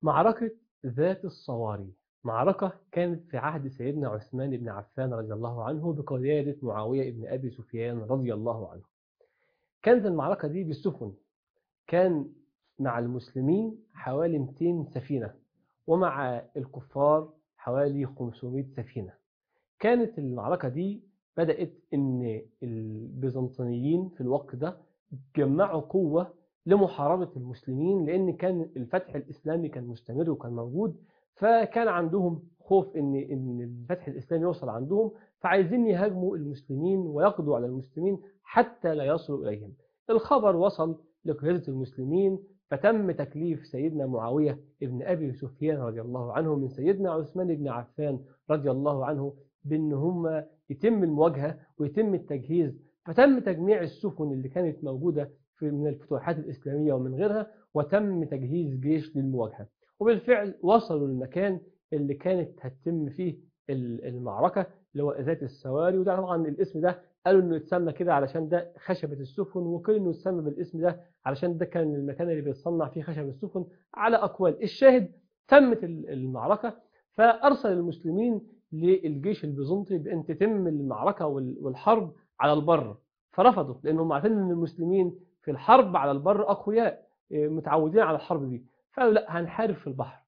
معركة ذات الصواري معركة كانت في عهد سيدنا عثمان بن عفان رضي الله عنه بقيادة معاوية بن أبي سفيان رضي الله عنه كانت المعركة دي بالسفن كان مع المسلمين حوالي 200 سفينة ومع الكفار حوالي 500 سفينة كانت المعركة دي بدأت إن البيزنطيين في الوقت ده جمعوا قوة لمحاربة المسلمين لأن كان الفتح الإسلامي كان مستمر وكان موجود فكان عندهم خوف إن إن الفتح الإسلامي يوصل عندهم فعايزين يهاجموا المسلمين ويقضوا على المسلمين حتى لا يصلوا إليهم. الخبر وصل لقيادة المسلمين فتم تكليف سيدنا معاوية ابن أبي سفيان رضي الله عنه من سيدنا عثمان بن عفان رضي الله عنه بأن هم يتم المواجهة ويتم التجهيز فتم تجميع السفن اللي كانت موجودة في من الفتوحات الإسلامية ومن غيرها وتم تجهيز جيش للمواجهة وبالفعل وصلوا للمكان اللي كانت هتتم فيه المعركة اللي هو ذات السواري وده طبعا الاسم ده قالوا انه يتسمى كده علشان ده خشبة السفن وكل انه يتسمى بالاسم ده علشان ده كان المكان اللي بيتصنع فيه خشب السفن على اقوال الشاهد تمت المعركة فارسل المسلمين للجيش البيزنطي بان تتم المعركة والحرب على البر فرفضوا لانهم عارفين ان المسلمين في الحرب على البر اقوياء متعودين على الحرب دي فقالوا لا هنحارب في البحر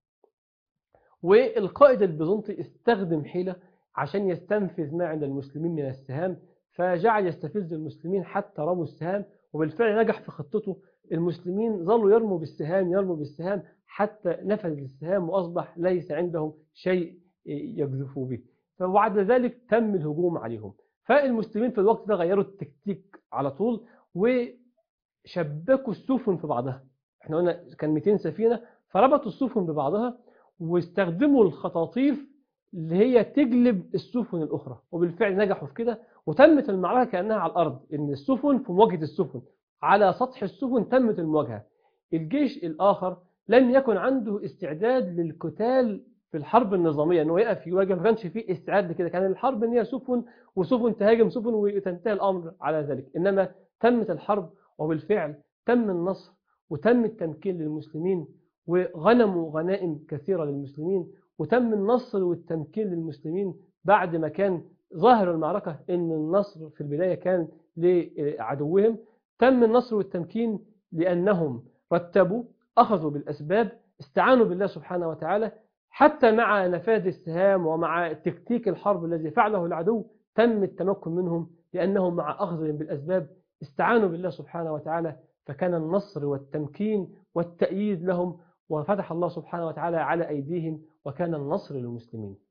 والقائد البيزنطي استخدم حيلة عشان يستنفذ ما عند المسلمين من السهام فجعل يستفز المسلمين حتى رموا السهام وبالفعل نجح في خطته المسلمين ظلوا يرموا بالسهام يرموا بالسهام حتى نفذ السهام وأصبح ليس عندهم شيء يجذفوا به فبعد ذلك تم الهجوم عليهم فالمسلمين في الوقت ده غيروا التكتيك على طول وشبكوا السفن في بعضها احنا قلنا كان 200 سفينة فربطوا السفن ببعضها واستخدموا الخطاطيف اللي هي تجلب السفن الأخرى وبالفعل نجحوا في كده وتمت المعركة كأنها على الأرض إن السفن في مواجهة السفن على سطح السفن تمت المواجهة الجيش الآخر لم يكن عنده استعداد للقتال في الحرب النظامية إنه يقف يواجه ما كانش فيه استعداد لكده كان الحرب إن هي سفن وسفن تهاجم سفن وتنتهي الأمر على ذلك إنما تمت الحرب وبالفعل تم النصر وتم التمكين للمسلمين وغنموا غنائم كثيرة للمسلمين وتم النصر والتمكين للمسلمين بعد ما كان ظاهر المعركة ان النصر في البداية كان لعدوهم تم النصر والتمكين لأنهم رتبوا أخذوا بالأسباب استعانوا بالله سبحانه وتعالى حتى مع نفاذ السهام ومع تكتيك الحرب الذي فعله العدو تم التمكن منهم لأنهم مع أخذهم بالأسباب استعانوا بالله سبحانه وتعالى فكان النصر والتمكين والتأييد لهم وفتح الله سبحانه وتعالى على أيديهم وكان النصر للمسلمين